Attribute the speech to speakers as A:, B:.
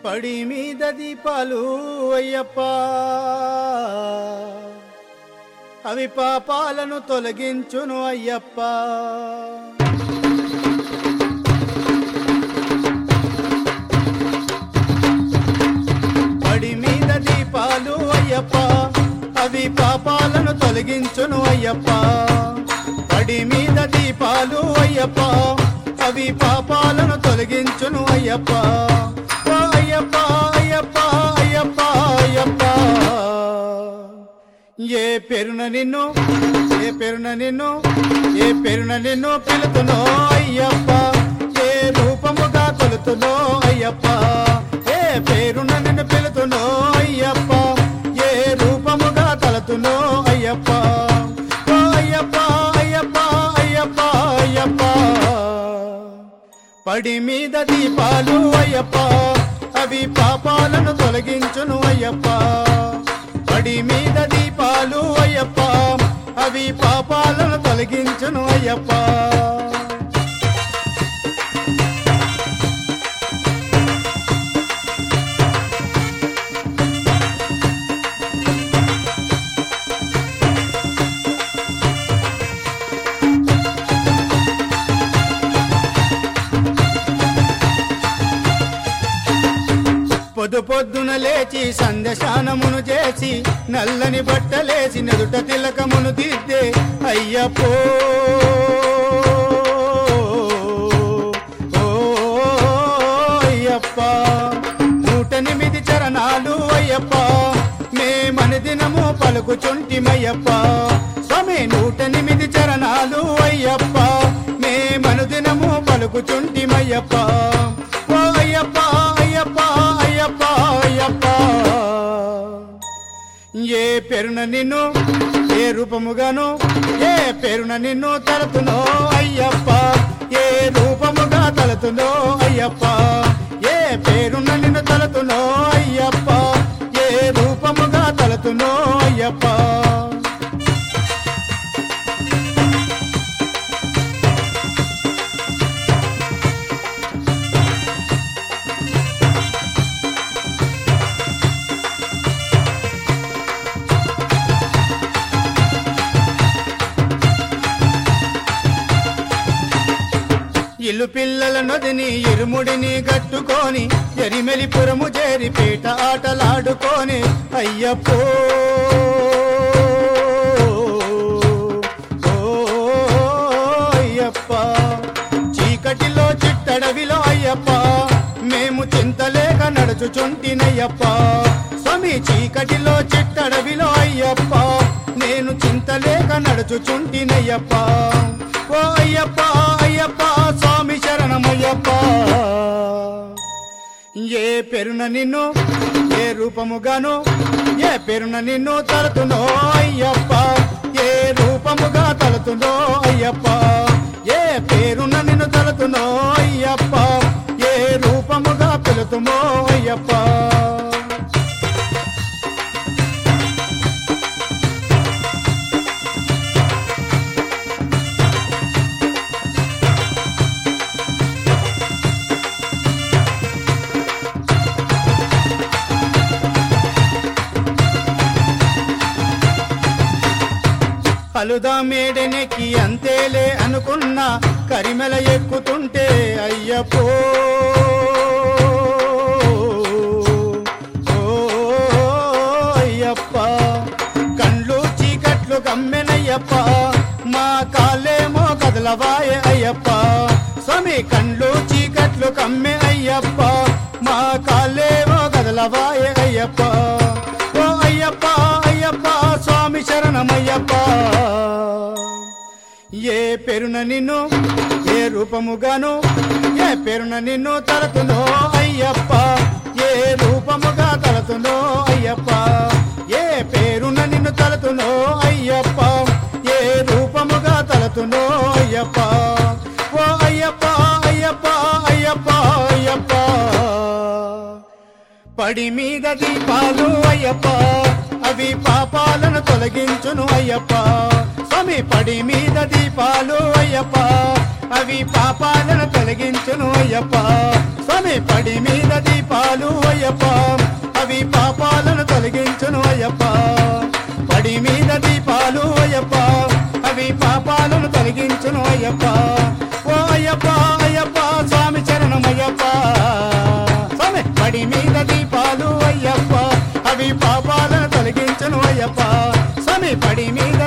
A: పడి మీద దీపాలు అయ్యప్ప అవి పాపాలను తొలగించును అయ్యప్ప పడి మీద దీపాలు అయ్యప్ప అవి పాపాలను తొలగించును అయ్యప్ప పడి మీద దీపాలు అయ్యప్ప అవి పాపాలను తొలగించును అయ్యప్ప ఓ అయ్యప్ప అయ్యప్ప అయ్యప్ప అయ్యప్ప ఏ పేరున నిన్ను ఏ పేరున నిన్ను ఏ పేరున నిన్ను పిలుతునో అయ్యప్ప ఏ రూపముగా కొలుతునో అయ్యప్ప ఏ పేరున నిన్ను పిలుతునో అయ్యప్ప ఏ రూపముగా తలతునో అయ్యప్ప ఓ అయ్యప్ప అయ్యప్ప అయ్యప్ప అయ్యప్ప పడి మీద దీపాలు అయ్యప్ప అవి పాపాలను తొలగించును అయ్యప్ప పడి మీద దీపాలు అయ్యప్ప అవి పాపాలను తొలగించును అయ్యప్ప పొద్దు పొద్దున లేచి సందశానమును చేసి నల్లని బట్టలేసి నెదుట తిలకమును దిద్దే అయ్యప్పో ఓ అయ్యప్ప నూటెనిమిది చరణాలు అయ్యప్ప మేమని దినము పలుకుచుంటిమయ్యప్ప స్వామి నూటెనిమిది చరణాలు అయ్యప్ప మేమను దినము పలుకుచుంటిమయ్యప్ప ఓ అయ్యప్ప అయ్యప్ప అయ్యప్ప అయ్యప్ప ఏ పేరున నిన్ను ఏ రూపముగాను ఏ పేరున నిన్ను తలతునో అయ్యప్ప ఏ రూపముగా తలతునో అయ్యప్ప ఏ పేరున నిన్ను తలతునో అయ్యప్ప ఏ రూపముగా తలతునో అయ్యప్ప ఇల్లు పిల్లల నదిని ఇరుముడిని కట్టుకొని ఎరిమెలిపురము చేరి పీట ఆటలాడుకొని అయ్యప్పో ఓ అయ్యప్ప చీకటిలో చిట్టడవిలో అయ్యప్ప మేము చింతలేక నడుచుచుంటినయ్యప్ప స్వామి చీకటిలో చిట్టడవిలో అయ్యప్ప నేను చింతలేక నడుచుచుంటినయ్యప్ప ఓ అయ్యప్ప అయ్యప్ప స్వామి శరణమయ్యప్ప ఏ పేరున నిన్ను ఏ రూపముగాను ఏ పేరున నిన్ను తలతునో అయ్యప్ప ఏ రూపముగా తలతునో అయ్యప్ప ఏ పేరున నిన్ను తలతునో అయ్యప్ప ఏ రూపముగా పిలుతుమో అయ్యప్ప కలుదా మేడెనెక్కి అంతేలే అనుకున్నా కరిమెల ఎక్కుతుంటే అయ్యప్పో ఓ అయ్యప్ప కండ్లు చీకట్లు గమ్మెనయ్యప్ప మా కాలేమో కదలవాయే అయ్యప్ప స్వామి కండ్లు చీకట్లు కమ్మె అయ్యప్ప మా కాలేమో కదలవాయే అయ్యప్ప ఓ అయ్యప్ప అయ్యప్ప స్వామి శరణమయ్యప్ప ఏ పేరున నిన్ను ఏ రూపముగాను ఏ పేరున నిన్ను తలతునో అయ్యప్ప ఏ రూపముగా తలతునో అయ్యప్ప ఏ పేరున నిన్ను తలతునో అయ్యప్ప ఏ రూపముగా తలతునో అయ్యప్ప ఓ అయ్యప్ప అయ్యప్ప అయ్యప్ప అయ్యప్ప పడి మీద దీపాలు అయ్యప్ప అవి పాపాలను తొలగించును అయ్యప్ప స్వామి పడి మీద దీపాలు అయ్యప్ప అవి పాపాలను తొలగించును అయ్యప్ప స్వామి పడి మీద దీపాలు అయ్యప్ప అవి పాపాలను తొలగించును అయ్యప్ప పడి మీద దీపాలు అయ్యప్ప అవి పాపాలను తొలగించును అయ్యప్ప ఓ అయ్యప్ప అయ్యప్ప స్వామి చరణం అయ్యప్ప స్వామి పడి మీద దీపాలు అయ్యప్ప అవి పాపాలను తొలగించును అయ్యప్ప స్వామి పడి మీద